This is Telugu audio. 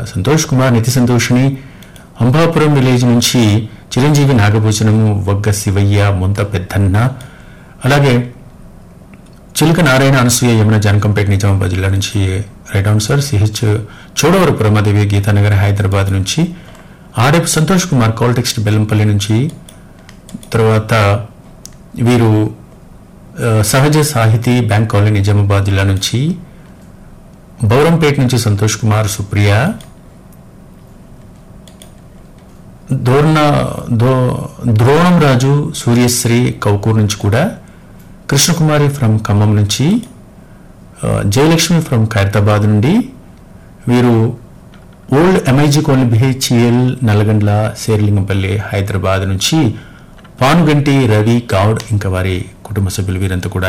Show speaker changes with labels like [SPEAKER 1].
[SPEAKER 1] సంతోష్ కుమార్ నితి సంతోషిని అంబాపురం విలేజ్ నుంచి చిరంజీవి నాగభూషణము వగ్గ శివయ్య ముంత పెద్దన్న అలాగే చిలుక నారాయణ అనసూయ యమున జానకంపేట నిజామాబాద్ జిల్లా నుంచి right answer CH Chodavarapu Ramadevi Geetanagar Hyderabad నుంచి RF Santosh Kumar call text Bellampalli నుంచి తర్వాత వీరు ఆ, సహజ సాహితీ బ్యాంక్ కాలనీ నిజామాబాద్ జిల్లా నుంచి బౌరంపేట నుంచి సంతోష్ కుమార్ సుప్రియ దోర్ణ దో ద్రోణం రాజు సూర్యశ్రీ కౌకూర్ నుంచి కూడా కృష్ణకుమారి ఫ్రమ్ ఖమ్మం నుంచి ఆ, జయలక్ష్మి ఫ్రమ్ ఖైరతాబాద్ నుండి వీరు old MIG colony BHEL Nallagandla Serilingampally Hyderabad నుంచి పానుగంటి రవి గౌడ్ ఇంకా వారి కుటుంబ సభ్యులు వీరంతా కూడా